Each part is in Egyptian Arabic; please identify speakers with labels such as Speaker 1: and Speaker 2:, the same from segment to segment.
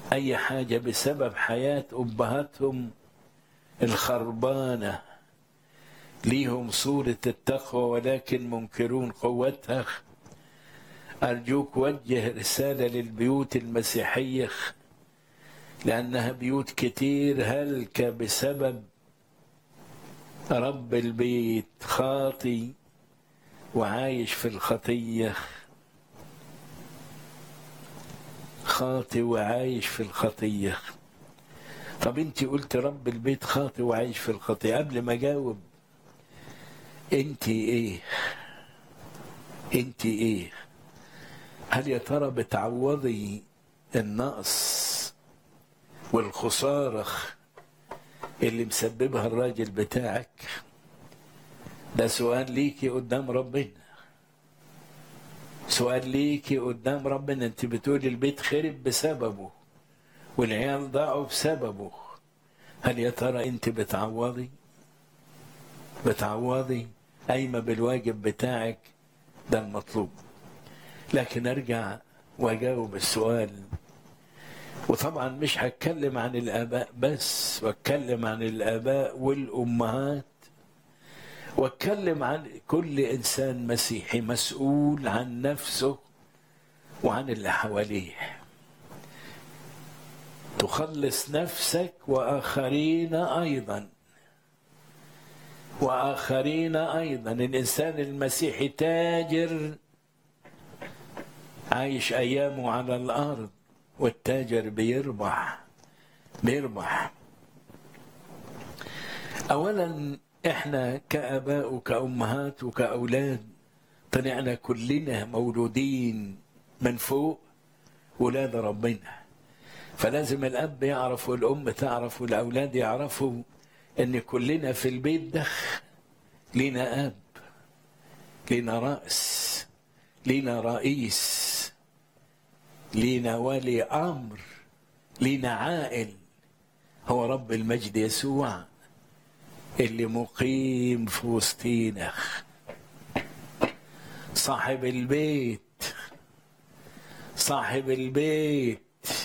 Speaker 1: أي حاجة بسبب حياة أبهاتهم الخربانة ليهم صورة التقوى ولكن منكرون قوتها أرجوك وجه رسالة للبيوت المسيحية لأنها بيوت كتير هلكة بسبب رب البيت خاطي وعايش في الخطية خاطي وعايش في الخطية طب انت قلت رب البيت خاطي وعايش في الخطية قبل ما اجاوب انت ايه انت ايه هل يا ترى بتعوضي النقص والخسارة اللي مسببها الراجل بتاعك ده سؤال ليكي قدام ربنا سؤال ليكي قدام ربنا انت بتقولي البيت خرب بسببه والعيال ضاعوا بسببه هل يا ترى انت بتعوضي بتعوضي قايمة بالواجب بتاعك ده المطلوب لكن ارجع واجاوب السؤال وطبعا مش هتكلم عن الاباء بس واتكلم عن الاباء والامهات واتكلم عن كل انسان مسيحي مسؤول عن نفسه وعن اللي حواليه تخلص نفسك واخرين ايضا واخرين ايضا الانسان المسيحي تاجر عايش ايامه على الارض والتاجر بيربح بيربح اولا احنا كاباء وكامهات وكاولاد طلعنا كلنا مولودين من فوق ولاد ربنا فلازم الاب يعرف والام تعرف والاولاد يعرفوا ان كلنا في البيت ده لينا اب لينا راس لينا رئيس لينا ولي امر لينا عائل هو رب المجد يسوع اللي مقيم في وسطينا صاحب البيت صاحب البيت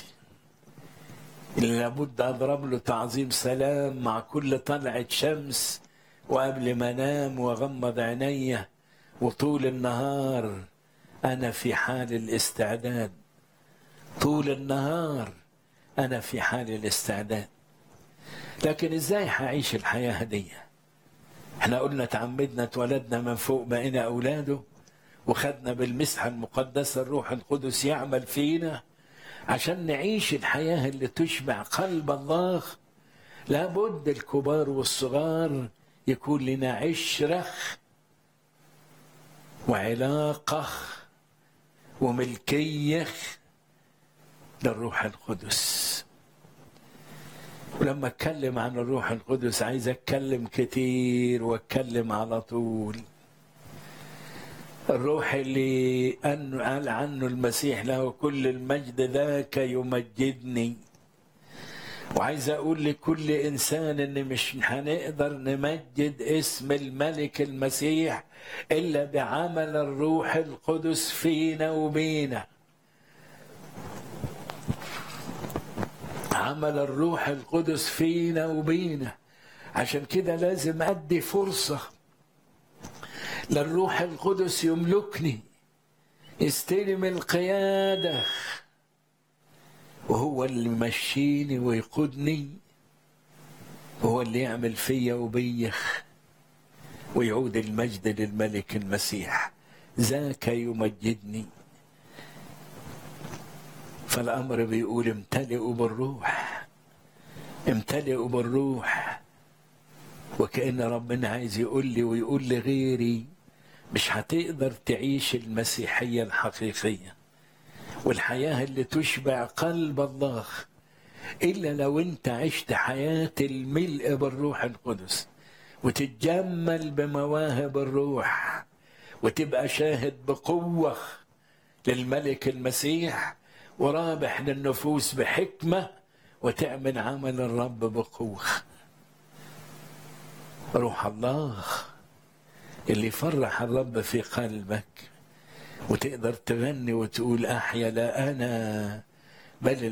Speaker 1: اللي لابد اضرب له تعظيم سلام مع كل طلعه شمس وقبل ما انام واغمض عينيا وطول النهار انا في حال الاستعداد طول النهار انا في حال الاستعداد لكن ازاي هعيش الحياه هديه احنا قلنا تعمدنا اتولدنا من فوق بقينا اولاده وخدنا بالمسحه المقدسه الروح القدس يعمل فينا عشان نعيش الحياه اللي تشبع قلب الله لابد الكبار والصغار يكون لنا عشره وعلاقه وملكيه للروح القدس ولما اتكلم عن الروح القدس عايز اتكلم كتير واتكلم على طول الروح اللي قال عنه المسيح له كل المجد ذاك يمجدني وعايز اقول لكل انسان ان مش هنقدر نمجد اسم الملك المسيح الا بعمل الروح القدس فينا وبينا عمل الروح القدس فينا وبينا عشان كده لازم ادي فرصه للروح القدس يملكني يستلم القياده وهو اللي يمشيني ويقودني هو اللي يعمل فيا وبيا ويعود المجد للملك المسيح ذاك يمجدني فالامر بيقول امتلئوا بالروح امتلئوا بالروح وكأن ربنا عايز يقول لي ويقول لغيري مش هتقدر تعيش المسيحية الحقيقية والحياة اللي تشبع قلب الله إلا لو أنت عشت حياة الملء بالروح القدس وتتجمل بمواهب الروح وتبقى شاهد بقوة للملك المسيح ورابح للنفوس بحكمة وتعمل عمل الرب بقوة روح الله اللي يفرح الرب في قلبك وتقدر تغني وتقول أحيا لا أنا بل